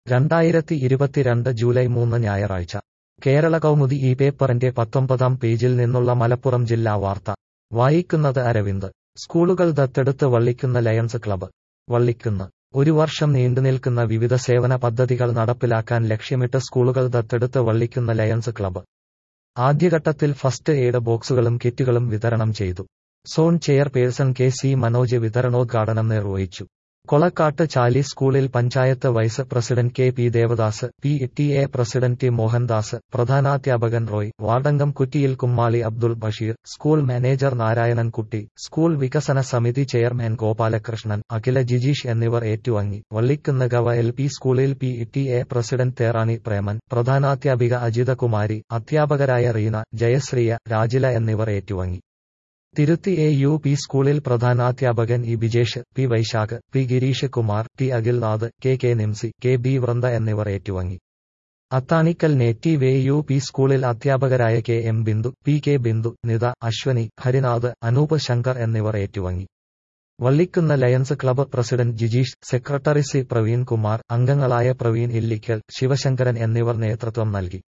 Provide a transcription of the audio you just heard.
രണ്ടായിരത്തി ഇരുപത്തിരണ്ട് ജൂലൈ മൂന്ന് ഞായറാഴ്ച കേരള കൗമുദി ഈ പേപ്പറിന്റെ പത്തൊമ്പതാം പേജിൽ നിന്നുള്ള മലപ്പുറം ജില്ലാ വാർത്ത വായിക്കുന്നത് അരവിന്ദ് സ്കൂളുകൾ ദത്തെടുത്ത് വള്ളിക്കുന്ന ലയൺസ് ക്ലബ്ബ് വള്ളിക്കുന്ന് ഒരു വർഷം നീണ്ടുനിൽക്കുന്ന വിവിധ സേവന പദ്ധതികൾ നടപ്പിലാക്കാൻ ലക്ഷ്യമിട്ട് സ്കൂളുകൾ ദത്തെടുത്ത് വള്ളിക്കുന്ന ലയൺസ് ക്ലബ്ബ് ആദ്യഘട്ടത്തിൽ ഫസ്റ്റ് എയ്ഡ് ബോക്സുകളും കിറ്റുകളും വിതരണം ചെയ്തു zone chairperson K C Manoj വിതരണോദ്ഘാടനം നിർവഹിച്ചു കൊളക്കാട്ട് ചാലി സ്കൂളിൽ panchayat vice president K P Devadas P T A president T Mohandas പ്രധാനാധ്യാപകൻ റോയ് വാർഡംഗം Kuttiyil Kummali Abdul Basheer school manager Narayanankutty school വികസന സമിതി ചെയർമാൻ ഗോപാലകൃഷ്ണൻ അഖില ജിജീഷ് എന്നിവർ ഏറ്റുവാങ്ങി വള്ളിക്കുന്ന് ഗവ എൽ പി സ്കൂളിൽ P T A president Therani Preman പ്രധാനാധ്യാപിക അജിതകുമാരി അധ്യാപകരായ റീന ജയശ്രീയ രാജില എന്നിവർ ഏറ്റുവാങ്ങി തിരുത്തി എ യു പി സ്കൂളിൽ പ്രധാനാധ്യാപകൻ E Bijesh P Vaishakh P Gireesh Kumar T Akhilnath K K Nimsy K B Vrinda എന്നിവർ ഏറ്റുവാങ്ങി Athanikkal native A U P സ്കൂളിൽ അധ്യാപകരായ K M Bindu P K Bindu Nitha Ashwani Harinath Anoop Shankar എന്നിവർ ഏറ്റുവാങ്ങി Vallikkunnu Lions Club president Jijeesh secretary C Praveen Kumar അംഗങ്ങളായ പ്രവീൺ ഇല്ലിക്കൽ ശിവശങ്കരൻ എന്നിവർ നേതൃത്വം നൽകി